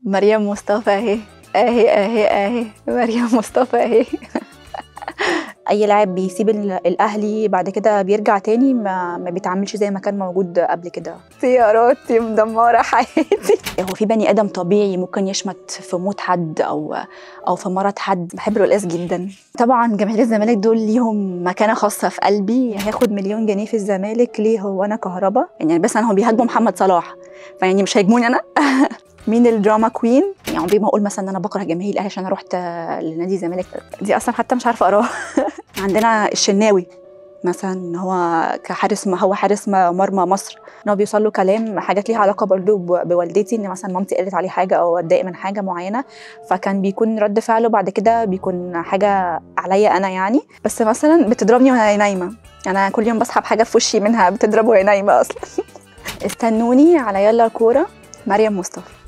مريم مصطفى اهي اهي اهي اهي مريم مصطفى اهي اي لاعب بيسيب ال- الاهلي بعد كده بيرجع تاني ما, ما بيتعاملش زي ما كان موجود قبل كده سياراتي مدمره حياتي هو في بني ادم طبيعي ممكن يشمت في موت حد او او في مرض حد بحب القلقاس جدا طبعا جماهير الزمالك دول ليهم مكانه خاصه في قلبي هاخد مليون جنيه في الزمالك ليه هو انا كهربا يعني بس انا هم بيهاجموا محمد صلاح فيعني مش هيجموني انا مين الدراما كوين يعني عمري ما اقول مثلا ان انا بكره جماهير الاهلي عشان انا رحت لنادي الزمالك دي اصلا حتى مش عارفه اقراها عندنا الشناوي مثلا ان هو كحارس ما هو حارس م- مرمى مصر ان هو بيوصل له كلام حاجات ليها علاقه برضه ب- بوالدتي ان مثلا مامتي قالت عليه حاجه او اتضايق من حاجه معينه فكان بيكون رد فعله بعد كده بيكون حاجه عليا انا يعني بس مثلا بتضربني وانا نايمه انا كل يوم بسحب حاجه في وشي منها بتضرب وهي نايمه اصلا استنوني على يلا كوره مريم مصطفى